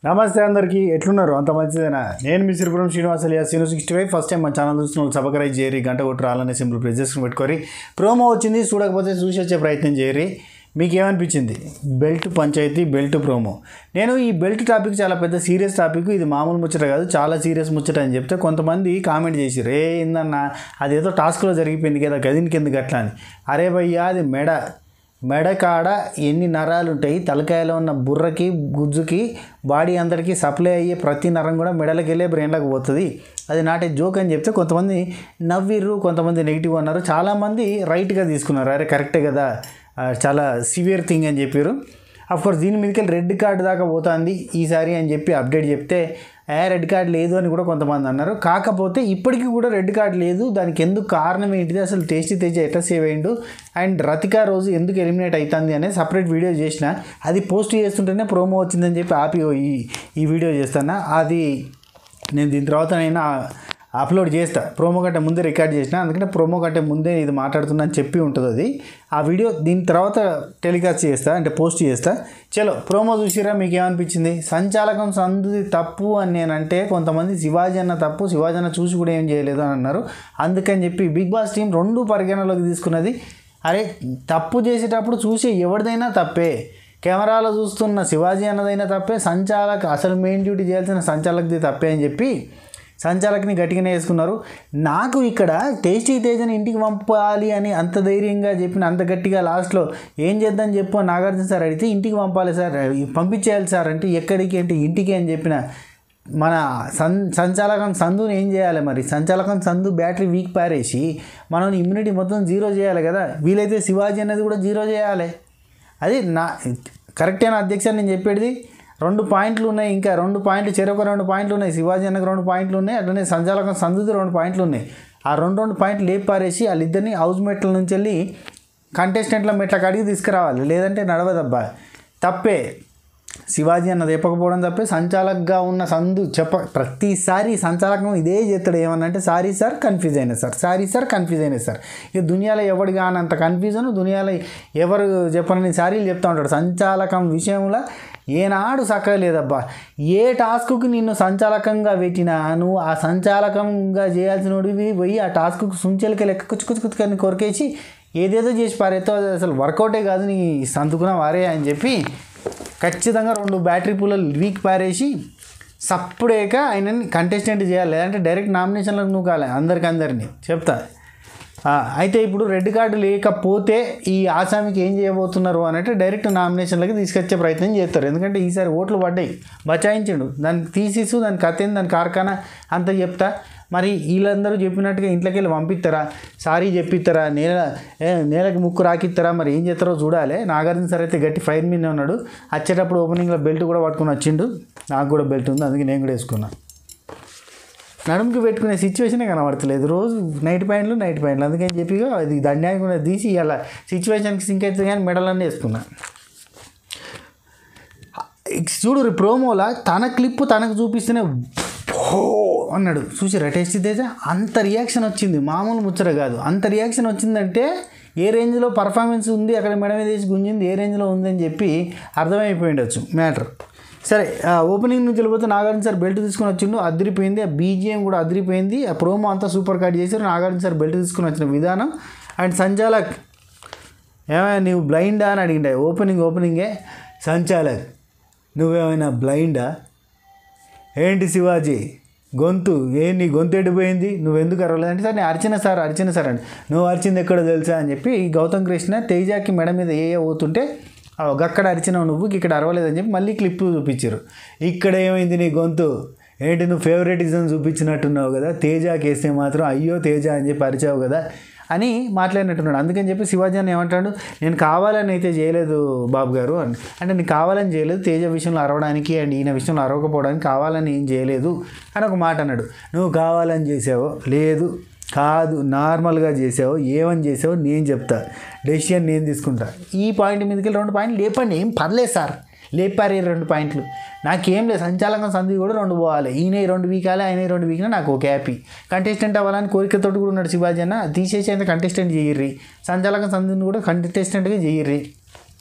నమస్తే అందరికీ ఎట్లున్నారు అంత మంచిదేనా నేను మీ Siripuram Srinivas alias Seenu sixty five first time మన ఛానల్ చూస్తున్న వాళ్ళు సబ్స్క్రైబ్ చేయరి గంట కొట్టు రావాలనే సింపుల్ ప్రెస్ చేసుకుని పెట్టుకోరి ప్రోమో వచ్చింది చూడకపోతే చూసి వచ్చే ప్రయత్నం చేయరి మీకు ఏమనిపించింది బెల్ట్ పంచాయతీ బెల్ట్ ప్రోమో నేను ఈ బెల్ట్ టాపిక్ చాలా పెద్ద సీరియస్ టాపిక్ ఇది మామూలు ముచ్చట కాదు చాలా సీరియస్ ముచ్చట అని చెప్తే కొంతమంది కామెంట్ చేసిర్రు ఏ ఏందన్న అదేదో టాస్క్లో జరిగిపోయింది కదా గదినికి ఎందుకు అట్లా అని అరే భయ్యా అది మెడ మెడ కాడ ఎన్ని నరాలు ఉంటాయి తలకాయలో ఉన్న బుర్రకి గుజ్జుకి బాడీ అందరికీ సప్లై అయ్యే ప్రతి నరం కూడా మెడలకి వెళ్ళే బ్రెయిన్లోకి పోతుంది అది నాటే జోక్ అని చెప్తే కొంతమంది నవ్విర్రు కొంతమంది నెగిటివ్ అన్నారు చాలామంది రైట్గా తీసుకున్నారు అరే కరెక్టే కదా ఆ, చాలా సివియర్ థింగ్ అని చెప్పారు కోర్స్ దీని మీదకి రెడ్ కార్డు దాకా పోతుంది ఈసారి అని చెప్పి అప్డేట్ చెప్తే ఏ రెడ్ కార్డ్ లేదు అని కూడా కొంతమంది అన్నారు కాకపోతే ఇప్పటికీ కూడా రెడ్ కార్డ్ లేదు దానికి ఎందుకు కారణం ఏంటిది అసలు టేస్టీ తేజ ఎట్లా సేవ్ అయ్యిండు అండ్ రతికా రోజు ఎందుకు ఎలిమినేట్ అవుతుంది అనేది సపరేట్ వీడియో చేసిన అది పోస్ట్ చేస్తుంటేనే ప్రోమో వచ్చిందని చెప్పి ఆపి ఓ ఈ ఈ వీడియో చేస్తాను అది నేను దీని తర్వాత నేను అప్లోడ్ చేస్తా ప్రోమో కంటే ముందే రికార్డ్ చేసిన అందుకనే ప్రోమో కంటే ముందే ఇది మాట్లాడుతున్నా అని చెప్పి ఉంటుంది అది ఆ వీడియో దీని తర్వాత టెలికాస్ట్ చేస్తా అంటే పోస్ట్ చేస్తా చలో ప్రోమో చూసిరా మీకు ఏమనిపించింది సంచాలకం సందుది తప్పు అని నేనంటే కొంతమంది శివాజీ అన్న తప్పు శివాజీ అన్న చూసి కూడా ఏం చేయలేదు అని అన్నారు అందుకని చెప్పి బిగ్ బాస్ టీం రెండు పరిగణలోకి తీసుకున్నది అరే తప్పు చేసేటప్పుడు చూసే ఎవరిదైనా తప్పే కెమెరాలో చూస్తున్న శివాజీ అన్నదైనా తప్పే సంచాలక్ అసలు మెయిన్ డ్యూటీ చేయాల్సిన సంచాలక్ది తప్పే అని చెప్పి సంచాలక్ని గట్టిగానే వేసుకున్నారు నాకు ఇక్కడ టేస్టీ తేజని ఇంటికి పంపాలి అని అంత ధైర్యంగా చెప్పిన అంత గట్టిగా లాస్ట్లో ఏం చేద్దాం చెప్పు అని నాగార్జున సార్ అడిగితే ఇంటికి పంపాలి సార్ పంపించేయాలి సార్ అంటే ఎక్కడికి అంటే ఇంటికి అని చెప్పిన మన సన్ సంచాలకం సందుని ఏం చేయాలి మరి సంచాలకం సందు బ్యాటరీ వీక్ పారేసి మనం ఇమ్యూనిటీ మొత్తం జీరో చేయాలి కదా వీలైతే శివాజీ అనేది కూడా జీరో చేయాలి అది నా కరెక్టేనా అధ్యక్ష నేను చెప్పేది రెండు పాయింట్లు ఉన్నాయి ఇంకా రెండు పాయింట్లు చెరొక రెండు పాయింట్లు ఉన్నాయి శివాజీ అన్నకు రెండు పాయింట్లు ఉన్నాయి అట్లనే సంచాలకం సందుది రెండు పాయింట్లు ఉన్నాయి ఆ రెండు రెండు పాయింట్లు లేపి పారేసి వాళ్ళిద్దరిని హౌస్ మెట్ల నుంచి వెళ్ళి కంటెస్టెంట్ల మెట్ల కాడికి తీసుకురావాలి లేదంటే నడవదబ్బా తప్పే శివాజీ అన్నది చెప్పకపోవడం తప్పే సంచాలకగా ఉన్న సందు చెప్ప ప్రతిసారి సంచాలకం ఇదే చేస్తాడు ఏమన్నంటే సారీ సార్ కన్ఫ్యూజ్ అయినా సార్ సారీ సార్ కన్ఫ్యూజ్ అయినా సార్ ఇక దునియాలో ఎవడు కానంత కన్ఫ్యూజన్ దునియాలో ఎవరు చెప్పనని సారీలు చెప్తా ఉంటాడు సంచాలకం విషయంలో ఏనాడు చక్కగా లేదబ్బా ఏ టాస్క్కి నిన్ను సంచాలకంగా పెట్టినా నువ్వు ఆ సంచాలకంగా చేయాల్సినవి పోయి ఆ టాస్క్కు సుంచెలకి లెక్క కుచ్చు కుచ్చు కుచ్చుకొని కొరికేసి ఏదేదో చేసి పారేతో అది అసలు వర్కౌటే కాదు నీ సంతుకున్న వారే అని చెప్పి ఖచ్చితంగా రెండు బ్యాటరీ పూలలు వీక్ పారేసి సప్పుడేక ఆయనని కంటెస్టెంట్ చేయాలి లేదంటే డైరెక్ట్ నామినేషన్లకు నువ్వు కాలే అందరికి అందరినీ చెప్తా ఆ, అయితే ఇప్పుడు రెడ్ కార్డు లేకపోతే ఈ ఆసామికి ఏం చేయబోతున్నారు అని అంటే డైరెక్ట్ నామినేషన్లకి తీసుకొచ్చే ప్రయత్నం చేస్తారు ఎందుకంటే ఈసారి ఓట్లు పడ్డాయి బచాయించిండు దాన్ని తీసేసు దాని కథ ఏంది దాని కార్ఖానా అంత చెప్తా మరి వీళ్ళందరూ చెప్పినట్టుగా ఇంట్లోకి వెళ్ళి పంపిస్తారా సారీ చెప్పిస్తారా నేల ఏ, నేలకి ముక్కు రాకిస్తారా మరి ఏం చేస్తారో చూడాలి నాగార్జున సార్ అయితే గట్టి ఫైర్ మీద ఉన్నాడు వచ్చేటప్పుడు ఓపెనింగ్లో బెల్ట్ కూడా పట్టుకుని వచ్చిండు నాకు కూడా బెల్ట్ ఉంది అందుకే నేను కూడా వేసుకున్నా నడుముకి పెట్టుకునే సిచ్యువేషనే కనబడతలేదు రోజు నైట్ ప్యాంట్లు నైట్ ప్యాంట్లు అందుకని చెప్పి ఇగో అది దండానికి కూడా తీసి ఇలా సిచ్యువేషన్కి సింక్ అవుతుంది కానీ మెడలన్నీ వేసుకున్నా చూడు ప్రోమోలా తన క్లిప్ తనకు చూపిస్తేనే ఓ అన్నాడు చూసారా టేస్ట్ తేజ అంత రియాక్షన్ వచ్చింది మామూలు ముచ్చట కాదు అంత రియాక్షన్ వచ్చిందంటే ఏ రేంజ్లో పర్ఫార్మెన్స్ ఉంది అక్కడ మెడ మీద వేసి గుంజింది ఏ రేంజ్లో ఉందని చెప్పి అర్థమైపోయి ఉండొచ్చు మ్యాటర్ సరే ఆ ఓపెనింగ్ నుంచి వెళ్ళిపోతే నాగార్జున సార్ బెల్ట్ తీసుకొని వచ్చిండు అదిరిపోయింది ఆ బీజిఎం కూడా అదిరిపోయింది ఆ ప్రోమో అంతా సూపర్ కట్ చేశారు నాగార్జున సార్ బెల్ట్ తీసుకొని వచ్చిన విధానం అండ్ సంచాలక్ ఏమైనా నీవు బ్లైండా అని అడిగిండే ఓపెనింగ్ ఓపెనింగే సంచాలక్ నువ్వేమైనా బ్లైండా ఏంటి శివాజీ గొంతు ఏ నీ గొంతు ఎడిపోయింది నువ్వు ఎందుకు అరవలేదు అంటే సార్ నేను అర్చన సార్ అర్చన సార్ అండి నువ్వు అరిచింది ఎక్కడో తెలుసా అని చెప్పి ఈ గౌతమ్ కృష్ణ తేజాకి మెడ మీద ఏ ఏ పోతుంటే "ఆ, గక్కడ అరిచినావు నువ్వు ఇక్కడ అరవలేదని చెప్పి మళ్ళీ క్లిప్ చూపించారు ఇక్కడ ఏమైంది నీ గొంతు ఏంటి నువ్వు ఫేవరెటిజం చూపించినట్టున్నావు కదా తేజాకి వేస్తే మాత్రం అయ్యో తేజ అని చెప్పి అరిచావు కదా అని మాట్లాడినట్టున్నాడు అందుకని చెప్పి శివాజీ అని ఏమంటాడు నేను కావాలని అయితే చేయలేదు బాబు గారు అని అంటే నేను కావాలని చేయలేదు తేజ విషయంలో అరవడానికి అండ్ ఈయన విషయంలో అరవకపోవడానికి కావాలని ఏం చేయలేదు అని ఒక మాట అన్నాడు నువ్వు కావాలని చేసావో లేదు కాదు నార్మల్గా చేసావు ఏమని చేసావు నేను చెప్తా డెసిషన్ నేను తీసుకుంటా ఈ పాయింట్ మీదకి వెళ్ళి రెండు పాయింట్లు లేపండి ఏం పర్లేదు సార్ లేపారు ఈ రెండు పాయింట్లు నాకేం లేదు సంచాలకం సంధి కూడా రెండు పోవాలి ఈయన ఈ రెండు వీకాలి ఆయన ఈ రెండు వీకినా నాకు ఒక హ్యాపీ కంటెస్టెంట్ అవ్వాలని కోరికతోటి కూడా ఉన్నాడు శివాజీ అన్న తీసేసి ఆయన కంటెస్టెంట్ చేయర్రి సంచాలకం సంధిని కూడా కంటెస్టెంట్గా చేయర్రి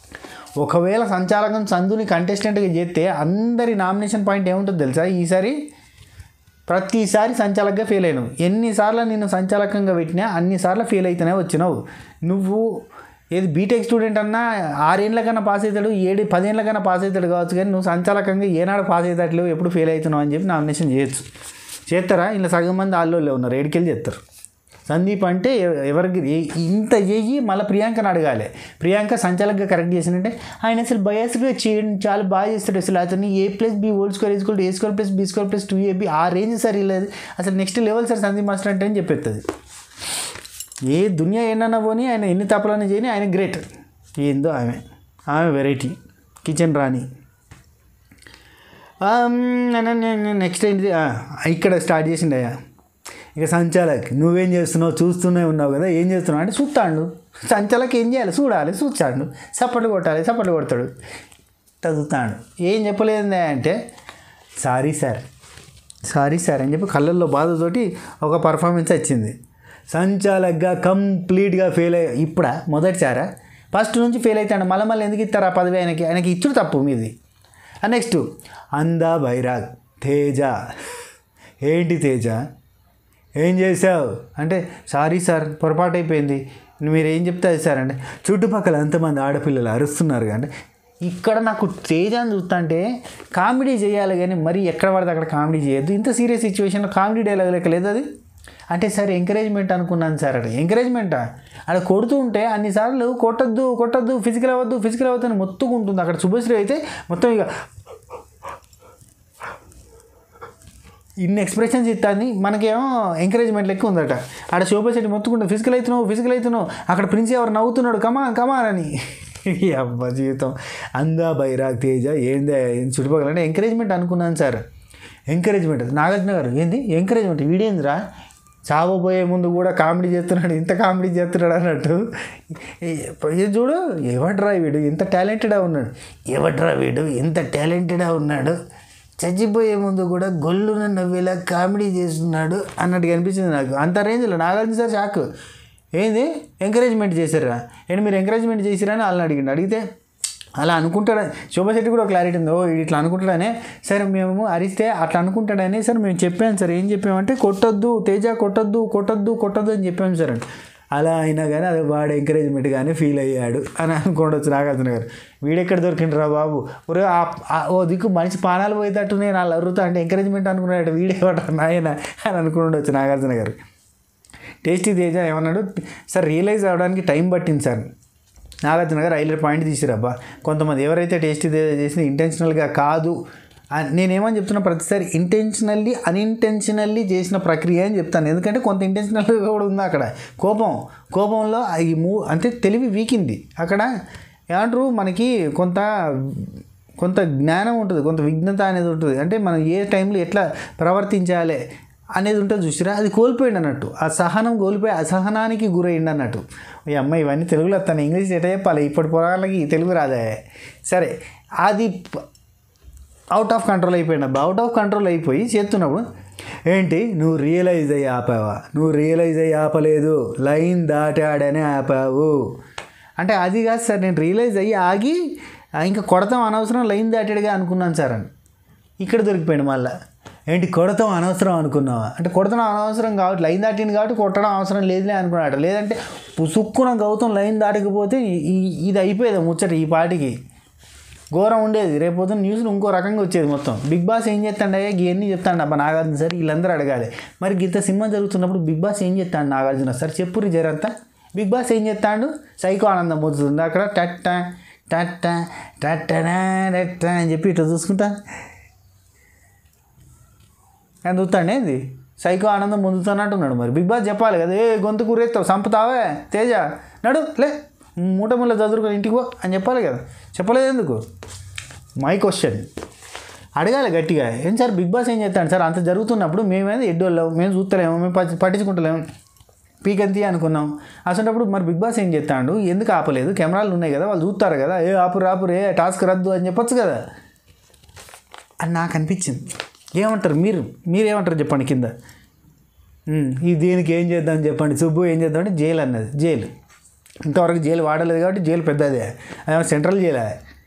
ఒకవేళ సంచాలకం సందుని కంటెస్టెంట్గా చేస్తే అందరి నామినేషన్ పాయింట్ ఏముంటుంది తెలుసా ఈసారి ప్రతిసారి సంచాలకంగా ఫెయిల్ అయినావు ఎన్నిసార్లు నిన్ను సంచాలకంగా పెట్టినా అన్నిసార్లు ఫెయిల్ అయితేనే వచ్చినావు నువ్వు ఏది బీటెక్ స్టూడెంట్ అన్నా ఆరేళ్ళ కన్నా పాస్ అవుతాడు ఏడు పదేళ్ళ కన్నా పాస్ అవుతాడు కావచ్చు కానీ నువ్వు సంచాలకంగా ఏనాడు పాస్ అవుతాడు ఎప్పుడు ఫెయిల్ అవుతున్నావు అని చెప్పి నామినేషన్ చేయొచ్చు చేస్తారా ఇలా సగం మంది ఆళ్ళు ఉన్నారు ఏడుకెళ్ళి చేస్తారు సందీప్ అంటే ఎవ- ఎవరికి ఏ- ఇంత చెయ్యి మళ్ళీ ప్రియాంకని అడగాలి ప్రియాంక సంచాలకంగా కరెక్ట్ చేసిందంటే ఆయన అసలు బయాస్గా చేయండి చాలా బాగా చేస్తాడు అసలు అతన్ని a plus b whole square equal a square plus b square plus two a b ఆ రేంజ్ సార్ లేదు అసలు next level sir Sandeep master అంటే అని చెప్పేస్తుంది ఏ దునియా ఏమన్నా పోని ఆయన ఎన్ని తప్పులన్నీ చేయని ఆయన గ్రేట్ ఏందో ఆమె ఆమె వెరైటీ కిచెన్ రాణి నెక్స్ట్ ఏంటి ఆ, ఇక్కడ స్టార్ట్ చేసిండయ్యా ఇక సంచాలక్ నువ్వేం చేస్తున్నావు చూస్తూనే ఉన్నావు కదా ఏం చేస్తున్నావు అంటే చూస్తాడు సంచాలక్ ఏం చేయాలి చూడాలి చూస్తాడు చప్పట్లు కొట్టాలి చప్పట్లు కొడతాడు చదువుతాడు ఏం చెప్పలేదు అంటే సారీ సార్ సారీ సార్ అని చెప్పి కళ్ళల్లో బాధతోటి ఒక పర్ఫార్మెన్స్ వచ్చింది సంచాలక్గా కంప్లీట్గా ఫెయిల్ అయ్యి ఇప్పుడా మొదటిసారా ఫస్ట్ నుంచి ఫెయిల్ అవుతాడు మళ్ళీ మళ్ళీ ఎందుకు ఇస్తారు ఆ పదవి ఆయనకి ఆయనకి ఇచ్చుడు తప్పు మీది నెక్స్ట్ అందా బైరాగ్ తేజ ఏంటి తేజ ఏం చేసావు అంటే సారీ సార్ పొరపాటు అయిపోయింది మీరు ఏం చెప్తే అది సార్ అంటే చుట్టుపక్కల ఎంతమంది ఆడపిల్లలు అరుస్తున్నారు అంటే ఇక్కడ నాకు తేజాన్ని చూస్తుంటే కామెడీ చేయాలి కానీ మరి ఎక్కడ పడితే అక్కడ కామెడీ చేయొద్దు ఇంత సీరియస్ సిచ్యువేషన్లో కామెడీ డైలాగ్ లెక్క లేదు అది అంటే సార్ ఎంకరేజ్మెంట్ అనుకున్నాను సార్ అంటే ఎంకరేజ్మెంటా అక్కడ కొడుతూ ఉంటే అన్నిసార్లు కొట్టద్దు కొట్టద్దు ఫిజికల్ అవ్వద్దు ఫిజికల్ అవ్వద్దు అని మొత్తుకుంటుంది అక్కడ శుభశ్రీ అయితే మొత్తం ఇక ఇన్ని ఎక్స్ప్రెషన్స్ ఇస్తాన్ని మనకేమో ఎంకరేజ్మెంట్ లెక్క ఉందట ఆడ శోభా శెట్టి మొత్తుకుంటుంది ఫిజికల్ అవుతున్నావు ఫిజికల్ అవుతున్నావు అక్కడ ప్రిన్స్ ఎవరు నవ్వుతున్నాడు కమా కమాన్ అని ఈ అబ్బా జీవితం అందా బైరాగ్ తేజ ఏందే ఏం చుట్టుపక్కల అంటే ఎంకరేజ్మెంట్ అనుకున్నాను సార్ ఎంకరేజ్మెంట్ నాగార్జున గారు ఏంది ఎంకరేజ్మెంట్ వీడేందిరా చావబోయే ముందు కూడా కామెడీ చేస్తున్నాడు ఇంత కామెడీ చేస్తున్నాడు అన్నట్టు ఇది చూడు ఎవడ్రా వీడు ఇంత టాలెంటెడ్గా ఉన్నాడు ఎవడ్రా వీడు ఇంత టాలెంటెడ్గా ఉన్నాడు చచ్చిపోయే ముందు కూడా గొల్లున నవ్వేలా కామెడీ చేస్తున్నాడు అన్నట్టుగా అనిపించింది నాకు అంత రేంజ్లో నాగార్జున సార్ షాక్ ఏంది ఎంకరేజ్మెంట్ చేశారా ఏంటి మీరు ఎంకరేజ్మెంట్ చేసిరా అని వాళ్ళని అడిగిండు అడిగితే అలా అనుకుంటాడా శోభశెట్టి కూడా క్లారిటీ ఉంది ఓ వీడు ఇట్లా అనుకుంటాడనే సరే మేము అరిస్తే అట్లా అనుకుంటాడని సార్ మేము చెప్పాను సార్ ఏం చెప్పామంటే కొట్టొద్దు తేజ కొట్టొద్దు కొట్టొద్దు కొట్టొద్దు అని చెప్పాము సార్ అని అలా అయినా కానీ అది వాడు ఎంకరేజ్మెంట్ కానీ ఫీల్ అయ్యాడు అని అనుకోండొచ్చు నాగార్జున గారు వీడెక్కడ దొరికిండ్రా బాబు ఒరే ఆ- ఆ- ఓ దిక్కు మనిషి పానాలు పోయేటట్టు నేను అలా అరుతా అంటే ఎంకరేజ్మెంట్ అనుకున్నాడు వీడేవాడు నాయన అని అనుకుండొచ్చు నాగార్జున గారు టేస్టీ తేజ ఏమన్నాడు సార్ రియలైజ్ అవ్వడానికి టైం పట్టింది సార్ నాగార్జున గారు హైలైట్ పాయింట్ తీసిరబ్బా కొంతమంది ఎవరైతే టేస్టీ తేజ చేసింది ఇంటెన్షనల్గా కాదు అని నేనేమని చెప్తున్నా ప్రతిసారి ఇంటెన్షనల్లీ అన్ఇంటెన్షనల్లీ చేసిన ప్రక్రియ అని చెప్తాను ఎందుకంటే కొంత ఇంటెన్షనల్గా కూడా ఉంది అక్కడ కోపం కోపంలో ఈ మూ అంటే తెలివి వీకింది అక్కడ ఏమంటారు మనకి కొంత కొంత జ్ఞానం ఉంటుంది కొంత విఘ్నత అనేది ఉంటుంది అంటే మనం ఏ టైంలో ఎట్లా ప్రవర్తించాలి అనేది ఉంటుంది చూసిరా అది కోల్పోయింది అన్నట్టు ఆ సహనం కోల్పోయి అసహనానికి గురైంది అన్నట్టు ఈ అమ్మాయి ఇవన్నీ తెలుగులో తన ఇంగ్లీష్ ఎట్లా చెప్పాలి ఇప్పటి పొరాలకి తెలుగు రాదే సరే అది ప- అవుట్ ఆఫ్ కంట్రోల్ అయిపోయింది అబ్బా అవుట్ ఆఫ్ కంట్రోల్ అయిపోయి చేస్తున్నప్పుడు ఏంటి నువ్వు రియలైజ్ అయ్యి ఆపావా నువ్వు రియలైజ్ అయ్యి ఆపలేదు లైన్ దాటాడనే ఆపావు అంటే అది కాదు సార్ నేను రియలైజ్ అయ్యి ఆగి "ఆ, ఇంకా కొడతాం అనవసరం లైన్ దాటాడుగా అనుకున్నాను సార్ అని ఇక్కడ దొరికిపోయాడు మళ్ళీ ఏంటి కొడతాం అనవసరం అనుకున్నావా అంటే కొడతాం అనవసరం కాబట్టి లైన్ దాటింది కాబట్టి కొట్టడం అవసరం లేదులే అనుకున్నాడు లేదంటే పుసుక్కున గౌతమ్ లైన్ దాటకపోతే ఈ- ఈ- ఇది అయిపోయేది ముచ్చట ఈ పాటికి ఘోరం ఉండేది రేపు పొద్దున్న న్యూస్లో ఇంకో రకంగా వచ్చేది మొత్తం బిగ్ బాస్ ఏం చేస్తాడయ్యా ఇవన్నీ చెప్తాడు అబ్బా నాగార్జున సార్ వీళ్ళందరూ అడగాలి మరి ఇంత సినిమా జరుగుతున్నప్పుడు బిగ్ బాస్ ఏం చేస్తాడు నాగార్జున సార్ చెప్పురి జరంతా బిగ్ బాస్ ఏం చేస్తాడు సైకో ఆనందం పోతుంది అక్కడ టట్ట టట్ట టట్టనా టట్ట అని చెప్పి ఇట్లా చూసుకుంటా అని చూస్తాండి ఏంది సైకో ఆనందం పొందుతున్నట్టున్నాడు మరి బిగ్ బాస్ చెప్పాలి కదా ఏ గొంతు కూరేస్తావు సంపుతావే తేజ నడు లే మూట ముళ్ళ చదువుకొని ఇంటికి పో అని చెప్పాలి కదా చెప్పలేదు ఎందుకు మై క్వశ్చన్ అడగాలి గట్టిగా ఏం సార్ బిగ్ బాస్ ఏం చేస్తాడు సార్ అంత జరుగుతున్నప్పుడు మేమేది ఎడ్డోళ్ళం మేము చూస్తలేము మేము పట్టి- పట్టించుకుంటలేము పీకంతి అనుకున్నాం అసలు మరి బిగ్ బాస్ ఏం చేస్తాడు ఎందుకు ఆపలేదు కెమెరాలు ఉన్నాయి కదా వాళ్ళు చూస్తారు కదా ఏ ఆపురు ఆపురు ఏ టాస్క్ రద్దు అని చెప్పొచ్చు కదా అని నాకు అనిపించింది ఏమంటారు మీరు మీరేమంటారు చెప్పండి కింద ఉమ్, ఈ దీనికి ఏం చేద్దాం చెప్పండి సుబ్బు ఏం చేద్దాం అంటే జైలు అన్నది జైలు ఇంతవరకు జైలు వాడలేదు కాబట్టి జైలు పెద్దదే అదే సెంట్రల్ జైలే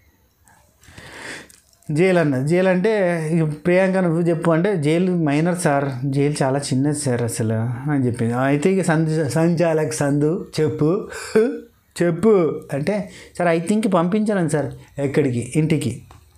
జైలు అన్నది జైలు అంటే ఇక ప్రియాంక నువ్వు చెప్పు అంటే జైలు మైనర్ సార్ జైలు చాలా చిన్నది సార్ అసలు అని చెప్పింది అయితే ఇక సంజ సంచాలక్ సందు చెప్పు చెప్పు అంటే సార్ ఐ థింక్ పంపించాను సార్ ఎక్కడికి ఇంటికి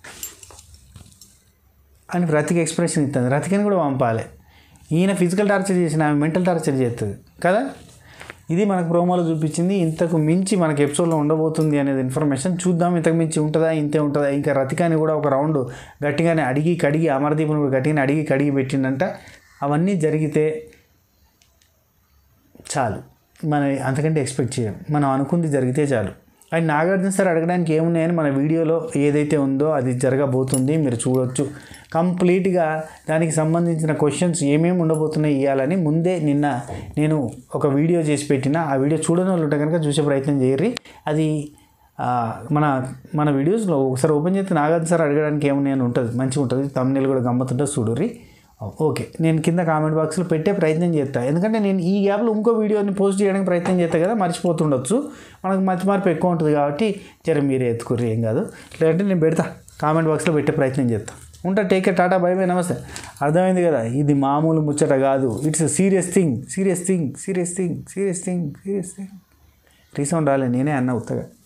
అని రతికి ఎక్స్ప్రెషన్ ఇస్తుంది రతికని కూడా పంపాలి ఈయన ఫిజికల్ టార్చర్ చేసిన ఆమె మెంటల్ టార్చర్ చేస్తుంది కదా ఇది మనకు ప్రోమోలో చూపించింది ఇంతకు మించి మనకి ఎపిసోడ్లో ఉండబోతుంది అనేది ఇన్ఫర్మేషన్ చూద్దాం ఇంతకు మించి ఉంటుందా ఇంతే ఉంటుందా ఇంకా రతికాని కూడా ఒక రౌండ్ గట్టిగానే అడిగి కడిగి అమర్దీప్ని కూడా గట్టిగానే అడిగి కడిగి పెట్టిందంట అవన్నీ జరిగితే చాలు మనం అంతకంటే ఎక్స్పెక్ట్ చేయం మనం అనుకుంది జరిగితే చాలు అండ్ నాగార్జున సార్ అడగడానికి ఏమున్నాయని మన వీడియోలో ఏదైతే ఉందో అది జరగబోతుంది మీరు చూడొచ్చు కంప్లీట్గా దానికి సంబంధించిన క్వశ్చన్స్ ఏమేమి ఉండబోతున్నాయి ఇవ్వాలని ముందే నిన్న నేను ఒక వీడియో చేసి పెట్టిన ఆ వీడియో చూడని వాళ్ళు ఉంటే కనుక చూసే ప్రయత్నం చేయర్రి అది ఆ, మన మన వీడియోస్లో ఒకసారి ఓపెన్ చేస్తే నాగార్జున సార్ అడగడానికి ఏమున్నాయని ఉంటుంది మంచిగా ఉంటుంది తమ్ముళ్ళు కూడా గమ్మతుంటుంది చూడుర్రి ఓకే నేను కింద కామెంట్ బాక్స్లో పెట్టే ప్రయత్నం చేస్తా ఎందుకంటే నేను ఈ గ్యాప్లో ఇంకో వీడియోని పోస్ట్ చేయడానికి ప్రయత్నం చేస్తా కదా మర్చిపోతుండొచ్చు మనకు మర్చి మార్పు ఎక్కువ ఉంటుంది కాబట్టి జర మీరే ఎత్తుకుర్రి ఏం కాదు లేదంటే నేను పెడతా కామెంట్ బాక్స్లో పెట్టే ప్రయత్నం చేస్తా ఉంటా టేక్ కేర్ టాటా బై బై నమస్తే అర్థమైంది కదా ఇది మామూలు ముచ్చట కాదు it's serious thing serious thing serious thing serious thing serious thing resound రాలే నేనే అన్న ఉత్తగా